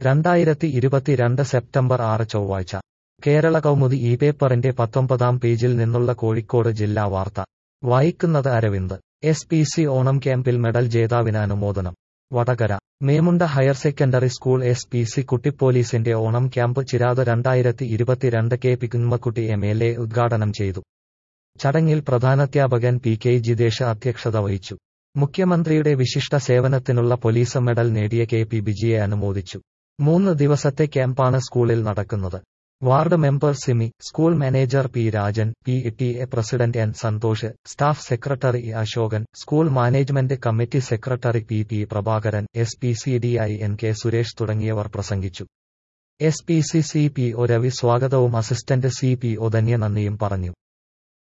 രണ്ടായിരത്തി ഇരുപത്തിരണ്ട് സെപ്റ്റംബർ ആറ് ചൊവ്വാഴ്ച കേരള കൗമുദി ഈ പേപ്പറിന്റെ പത്തൊമ്പതാം പേജിൽ നിന്നുള്ള കോഴിക്കോട് ജില്ലാ വാർത്ത വായിക്കുന്നത് Aravind S P C Onam ക്യാമ്പിൽ മെഡൽ ജേതാവിന് അനുമോദനം Vadakara Memunda higher secondary school S P C കുട്ടിപ്പോലീസിന്റെ ഓണം ക്യാമ്പ് ചിരാത് രണ്ടായിരത്തി ഇരുപത്തിരണ്ട് K P Kunhammakutty M L A ഉദ്ഘാടനം ചെയ്തു ചടങ്ങിൽ പ്രധാനാധ്യാപകൻ പി കെ ജിതേഷ് അധ്യക്ഷത വഹിച്ചു മുഖ്യമന്ത്രിയുടെ വിശിഷ്ട സേവനത്തിനുള്ള പോലീസ് മെഡൽ നേടിയ കെ പി ബിജിയെ അനുമോദിച്ചു മൂന്ന് ദിവസത്തെ ക്യാമ്പാണ് സ്കൂളിൽ നടക്കുന്നത് ward member Simi school manager P Rajan P T A president N Santhosh staff secretary Ashokan school management committee secretary P P Prabhakaran S P C D I N K Suresh തുടങ്ങിയവർ പ്രസംഗിച്ചു S P C C P O Ravi സ്വാഗതവും assistant C P O Dhanya നന്ദിയും പറഞ്ഞു